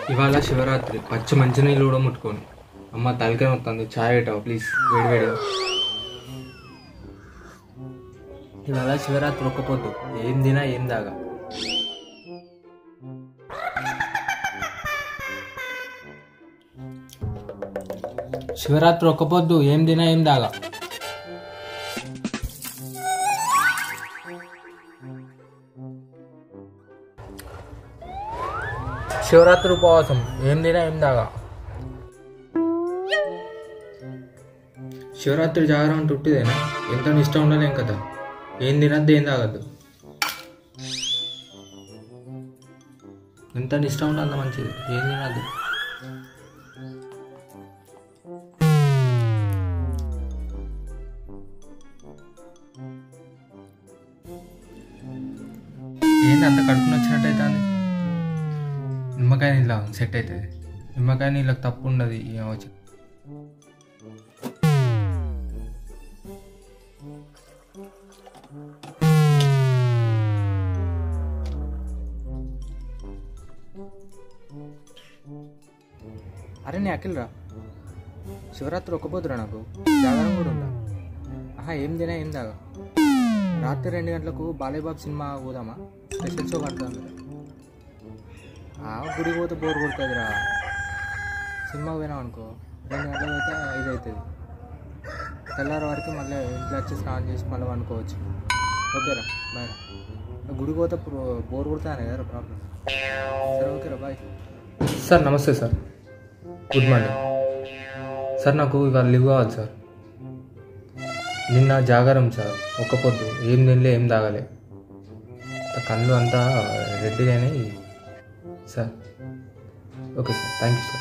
ఇవాళ శివరాత్రి పచ్చి మంచినీళ్ళు కూడా ముట్టుకోను అమ్మ తలకే వస్తుంది చాయ్ పెట్టావు ప్లీజ్ వేడి వేడిగా ఇవాళ శివరాత్రి ఒక్కపోద్దు ఏం తినా ఏం దాగా శివరాత్రి ఒక్కపోద్దు ఏం తినా ఏం దాగా శివరాత్రి ఉపవాసం ఏం తినా ఏం దాగా శివరాత్రి జాగరం అంటే ఉట్టిదేనా ఎంత నిష్ట ఉండలేం కదా ఏం తినద్దు ఏం తాగద్దు ఎంత నిష్ట ఉంటే అంత మంచిది ఏం తినద్దు ఏంది అంత కడుపు నచ్చినట్టయితే అది నిమ్మకాయ నీళ్ళ సెట్ అవుతుంది నిమ్మకాయ నీళ్ళకి తప్పు ఉండదు ఏమవచ్చు అరే నీ అఖిల్ రా శివరాత్రి ఒక్కపోతురా నాకు జాగారం కూడా ఉందా ఆహా ఏం తినా ఏం తాగా రాత్రి రెండు గంటలకు బాలేబాబు సినిమా పోదామా స్పెషల్ షో పడుతుంది ఆ గుడికి పోతే బోర్ కొడుతుందిరా సినిమాకి పోయినాం అనుకో రెండు గంటలకు పోతే ఐదు అవుతుంది తెల్లారి వరకు మళ్ళీ ఇంట్లో వచ్చి స్నానం చేసి మళ్ళీ వండుకోవచ్చు ఓకేరా బాయ్ గుడికి పోతే బో- బోర్ కొడుతుంది కదా ప్రాబ్లం సరే ఓకేరా బాయ్ సార్ నమస్తే సార్ గుడ్ మార్నింగ్ సార్ నాకు ఇవాళ లీవ్ కావాలి సార్ నిన్న జాగారం సార్ ఒక్క పొద్దు ఏం తినలే ఏం తాగలే ఆ కళ్ళు అంతా రెడ్డిగానే sir okay sir thank you sir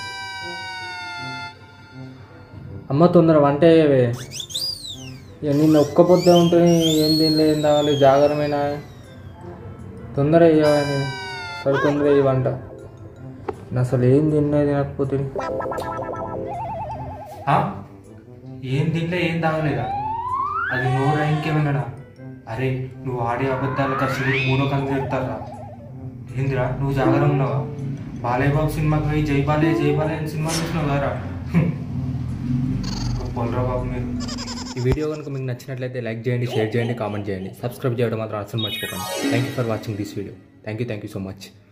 అమ్మ తొందర వంట అయ్యేవే ఇక నిన్న ఒక్క పొద్దే ఉంటుంది ఏం తినలే ఏం తాగాలి జాగరమేనా తొందర అయ్యావని సరే తొందర అయ్యి వంట నేను అసలు ఏం తిన్నది తినకపోతే ఏం తినలే ఏం తాగలేదా అది నోరా ఇంకేమన్నాడా అరే నువ్వు ఆడే అబద్ధాలకు ఆ శివుడు మూడో కళ్ళు చెప్తారా ఏందిరా నువ్వు జాగ్రత్త ఉన్నావా బాలయ్య బాబు సినిమాకి పోయి జై బాలయ్య జై బాలయ్య అని సినిమా చూసినావు కదరా పోలరా బాబు మీరు ఈ వీడియో కనుక మీకు నచ్చినట్లయితే లైక్ చేయండి షేర్ చేయండి కామెంట్ చేయండి సబ్స్క్రైబ్ చేయడం మాత్రం అసలు మర్చిపోకండి thank you for watching this video thank you thank you so much